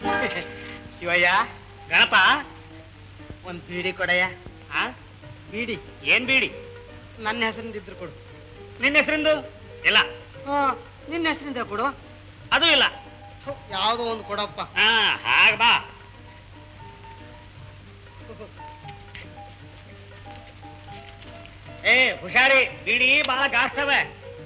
ಶಿವಯ್ಯ ಗಣಪ ಒಂದ್ ಬೀಡಿ ಕೊಡಯ್ಯ ಆ? ಬೀಡಿ ಏನ್ ಬೀಡಿ ನನ್ನ ಹೆಸರಿಂದ ಇದ್ರು ಕೊಡು ನಿನ್ನ ಹೆಸರಿಂದು ಇಲ್ಲ ಹಾ ನಿನ್ನ ಹೆಸರಿಂದ ಕೊಡು ಅದು ಇಲ್ಲ ಥು, ಯಾವ್ದೋ ಒಂದು ಕೊಡಪ್ಪ ಹಾ ಹಾಗ ಬಾ ಏ ಹುಷಾರಿ ಬೀಡಿ ಬಹಳ ಗಾಷ್ಟವೆ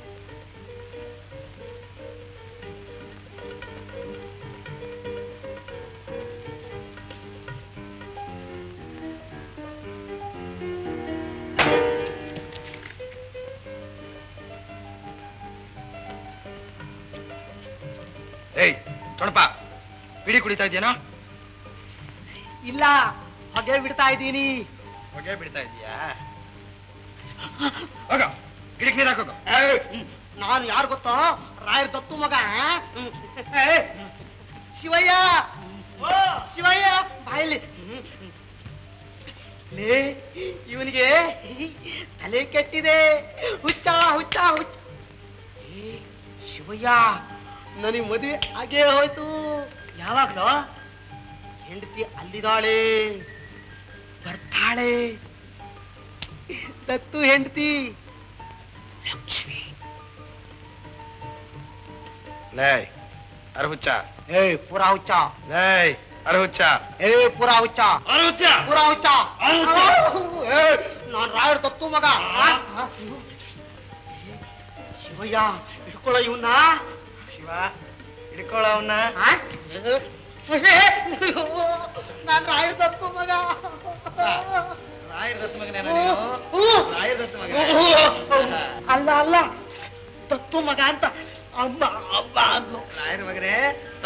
ಏಯ್ ತೊಣಪ ಬಿಡಿ ಕುಡಿತಾ ಇದೆಯೇನೋ ಇಲ್ಲ ಹೊಗೆ ಬಿಡ್ತಾ ಇದ್ದೀನಿ ಹೊಗೆ ಬಿಡ್ತಾ ಇದೀಯಾ ಹೋಗ ಗಿಡಕ್ಕೆ ನೀರು ಹಾಕೋಗ ನಾನು ಯಾರು ಗೊತ್ತೋ ರಾಯರ್ ದತ್ತು ಮಗ ಆ? ಹ್ಮ್. ಏ, ಶಿವಯ್ಯ ಶಿವಯ್ಯ ಬಾಯಲ್ಲಿ ಲೇ ಇವನಿಗೆ ತಲೆ ಕೆಟ್ಟಿದೆ ಹುಚ್ಚ ಹುಚ್ಚ ಹುಚ್ಚ ಏ, ಶಿವಯ್ಯ ನನಗೆ ಮದುವೆ ಆಗೇ ಹೋಯ್ತು ಯಾವಾಗ್ಲೋ ಹೆಂಡತಿ ಅಲ್ಲಿದಾಳೆ ಬರ್ತಾಳೆ ದತ್ತು ಹೆಂಡತಿ ಲಕ್ಷ್ಮಿ ಲೇ ಅರ್ಹುಚ್ಚ ಏಯ್ ಪೂರಾ ಹುಚ್ಚ ಲೇ ಅರ್ಹುಚ್ಚ ಏ ಪೂರಾ ಹುಚ್ಚ ಅರುಚ ಪೂರಾ ಹುಚ್ಚ ಏ, ನಾನ್ ರಾಯರ್ ದತ್ತು ಮಗ ಆ? ಆ? ಶಿವಯ್ಯ ಹಿಡ್ಕೊಳ್ಳೋ ಇವನ್ನ ಶಿವ ಹಿಡ್ಕೊಳ್ಳ ಅವನ್ನ ನಾನ್ ರಾಯರ್ ದತ್ತು ಮಗ ರಾಯರ ದತ್ತ ಮಗನೇ ಹ್ಮ್. ರಾಯರ ದತ್ತ ಅಲ್ಲ ಅಲ್ಲ ದತ್ತು ಮಗ ಅಂತ ಅಮ್ಮ ಅಮ್ಮ ಅಂದ್ಲು ರಾಯರ ಮಗನೇ